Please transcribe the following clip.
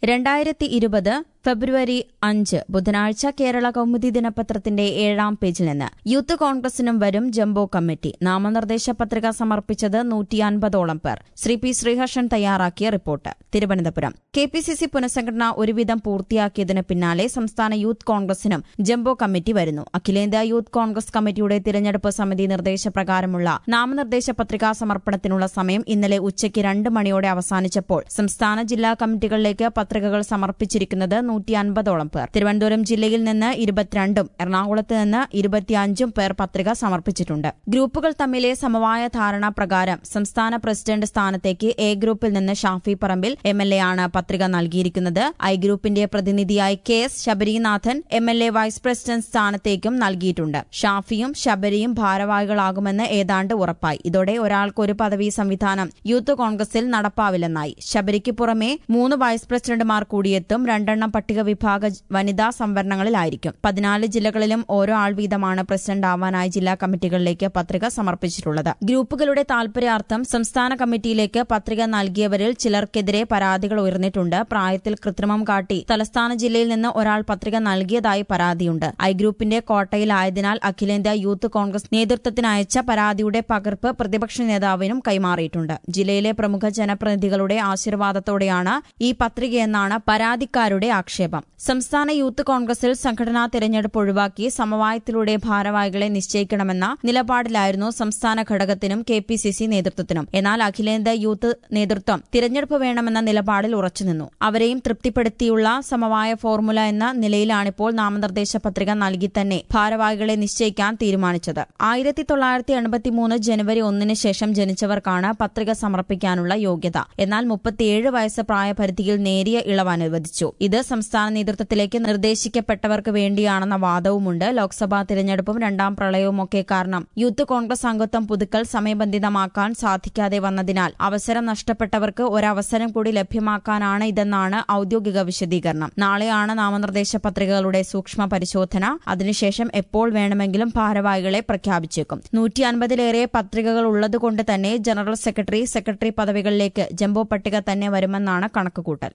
രണ്ടായിരത്തി ഇരുപത് ഫെബ്രുവരി അഞ്ച് ബുധനാഴ്ച കേരള കൗമുദി ദിനപത്രത്തിന്റെ ഏഴാം പേജിൽ നിന്ന് യൂത്ത് കോൺഗ്രസിനും വരും ജംബോ കമ്മിറ്റി നാമനിർദ്ദേശ പത്രിക സമർപ്പിച്ചത് നൂറ്റി അൻപതോളം പേർ ശ്രീ പി ശ്രീഹർഷൻ തയ്യാറാക്കിയ report Thiruvananthapuram K P C C പുനഃസംഘടന ഒരുവിധം പൂർത്തിയാക്കിയതിന് പിന്നാലെ സംസ്ഥാന യൂത്ത് കോൺഗ്രസിനും ജംബോ കമ്മിറ്റി വരുന്നു അഖിലേന്ത്യാ യൂത്ത് കോൺഗ്രസ് കമ്മിറ്റിയുടെ തിരഞ്ഞെടുപ്പ് സമിതി നിർദ്ദേശപ്രകാരമുള്ള നാമനിർദ്ദേശ പത്രികാ സമർപ്പണത്തിനുള്ള സമയം ഇന്നലെ ഉച്ചയ്ക്ക് രണ്ട് മണിയോടെ അവസാനിച്ചപ്പോൾ സംസ്ഥാന ജില്ലാ കമ്മിറ്റികളിലേക്ക് പത്രികകൾ സമർപ്പിച്ചിരിക്കുന്നത് നൂറ്റി അൻപതോളം പേർ തിരുവനന്തപുരം ജില്ലയിൽ നിന്ന് ഇരുപത്തിരണ്ടും എറണാകുളത്ത് നിന്ന് ഇരുപത്തിയഞ്ചും പേർ പത്രിക സമർപ്പിച്ചിട്ടുണ്ട് ഗ്രൂപ്പുകൾ തമ്മിലെ സമവായ ധാരണ പ്രകാരം സംസ്ഥാന പ്രസിഡന്റ് സ്ഥാനത്തേക്ക് എ ഗ്രൂപ്പിൽ നിന്ന് Shafi Parambil M L A ആണ് പത്രിക നൽകിയിരിക്കുന്നത് ഐ ഗ്രൂപ്പിന്റെ പ്രതിനിധിയായി K S Sabarinathan M L A vice president സ്ഥാനത്തേക്കും നൽകിയിട്ടുണ്ട് ഷാഫിയും ശബരിയും ഭാരവാഹികളാകുമെന്ന് ഏതാണ്ട് ഉറപ്പായി ഇതോടെ ഒരാൾക്ക് ഒരു പദവി സംവിധാനം യൂത്ത് കോൺഗ്രസിൽ നടപ്പാവില്ലെന്നായി ശബരിക്ക് പുറമെ മൂന്ന് വൈസ് പ്രസിഡന്റുമാർ കൂടിയെത്തും രണ്ടെണ്ണം പട്ടിക വിഭാഗ വനിതാ സംവരണങ്ങളിലായിരിക്കും പതിനാല് ജില്ലകളിലും ഓരോ ആൾ വീതമാണ് പ്രസിഡന്റ് ആവാനായി ജില്ലാ കമ്മിറ്റികളിലേക്ക് പത്രിക സമർപ്പിച്ചിട്ടുള്ളത് ഗ്രൂപ്പുകളുടെ താൽപര്യാർത്ഥം സംസ്ഥാന കമ്മിറ്റിയിലേക്ക് പത്രിക നൽകിയവരിൽ ചിലർക്കെതിരെ പരാതികൾ ഉയർന്നിട്ടുണ്ട് പ്രായത്തിൽ കൃത്രിമം കാട്ടി തലസ്ഥാന ജില്ലയിൽ നിന്ന് ഒരാൾ പത്രിക നൽകിയതായി പരാതിയുണ്ട് ഐ ഗ്രൂപ്പിന്റെ കോട്ടയിലായതിനാൽ അഖിലേന്ത്യാ യൂത്ത് കോൺഗ്രസ് നേതൃത്വത്തിന് അയച്ച പരാതിയുടെ പകർപ്പ് പ്രതിപക്ഷ നേതാവിനും കൈമാറിയിട്ടുണ്ട് ജില്ലയിലെ പ്രമുഖ ജനപ്രതിനിധികളുടെ ആശീർവാദത്തോടെയാണ് ഈ പത്രികയെന്നാണ് പരാതിക്കാരുടെ ആക്ഷേപം സംസ്ഥാന യൂത്ത് കോൺഗ്രസിൽ സംഘടനാ തെരഞ്ഞെടുപ്പ് ഒഴിവാക്കി സമവായത്തിലൂടെ ഭാരവാഹികളെ നിശ്ചയിക്കണമെന്ന നിലപാടിലായിരുന്നു സംസ്ഥാന ഘടകത്തിനും കെ പി സി സി നേതൃത്വത്തിനും എന്നാൽ അഖിലേന്ത്യാ യൂത്ത് നേതൃത്വം തിരഞ്ഞെടുപ്പ് വേണമെന്ന നിലപാടിൽ ഉറച്ചുനിന്നു അവരെയും തൃപ്തിപ്പെടുത്തിയുള്ള സമവായ ഫോർമുല എന്ന നിലയിലാണിപ്പോൾ നാമനിർദ്ദേശ പത്രിക നൽകി തന്നെ ഭാരവാഹികളെ നിശ്ചയിക്കാൻ തീരുമാനിച്ചത് ആയിരത്തി തൊള്ളായിരത്തി എൺപത്തിമൂന്ന് ജനുവരി ഒന്നിന് ശേഷം ജനിച്ചവർക്കാണ് പത്രിക സമർപ്പിക്കാനുള്ള യോഗ്യത എന്നാൽ മുപ്പത്തിയേഴ് വയസ്സ് പ്രായപരിധിയിൽ നേരിയ ഇളവ് അനുവദിച്ചു ഇത് സംസ്ഥാന നേതൃത്വത്തിലേക്ക് നിർദ്ദേശിക്കപ്പെട്ടവർക്ക് വേണ്ടിയാണെന്ന വാദവുമുണ്ട് ലോക്സഭാ തിരഞ്ഞെടുപ്പും രണ്ടാം പ്രളയവുമൊക്കെ കാരണം യൂത്ത് കോൺഗ്രസ് അംഗത്വം പുതുക്കൽ സമയബന്ധിതമാക്കാൻ സാധിക്കാതെ വന്നതിനാൽ അവസരം നഷ്ടപ്പെട്ടവർക്ക് ഒരവസരം കൂടി ലഭ്യമാക്കാനാണ് ഇതെന്നാണ് ഔദ്യോഗിക വിശദീകരണം നാളെയാണ് നാമനിർദ്ദേശ പത്രികകളുടെ സൂക്ഷ്മ പരിശോധന അതിനുശേഷം എപ്പോൾ വേണമെങ്കിലും ഭാരവാഹികളെ പ്രഖ്യാപിച്ചേക്കും നൂറ്റി അൻപതിലേറെ പത്രികകൾ ഉള്ളതുകൊണ്ട് തന്നെ ജനറൽ സെക്രട്ടറി സെക്രട്ടറി പദവികളിലേക്ക് ജംബോ പട്ടിക തന്നെ വരുമെന്നാണ് കണക്കുകൂട്ടൽ